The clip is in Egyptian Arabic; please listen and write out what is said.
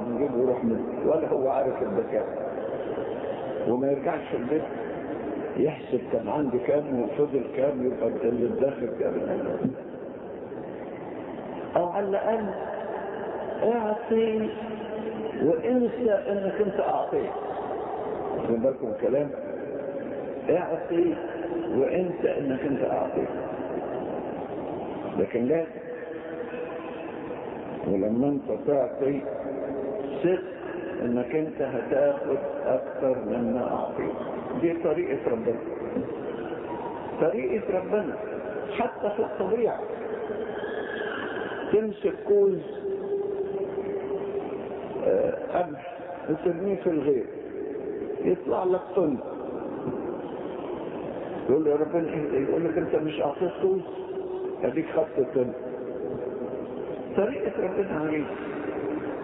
من جيبه ويروح منه ولا هو عارف البكاء وما يرجعش في البيت يحسب كان عندي كام وفضل كام يبقى اللي اتدخل كام او على الاقل اعطي وانسى انك انت اعطيت خد بالكم الكلام اعطي وانسى انك انت اعطيت لكن لا ولما انت تعطي ثق انك انت هتاخد اكتر مما اعطيت دي طريقة ربنا طريقة ربنا حتى في الطبيعة تمسك كوز قمح وترميه في الغير يطلع لك طن يقول له يا ربنا يقول لك انت مش اعطيت كوز اديك خدت طن طريقة ربنا عليك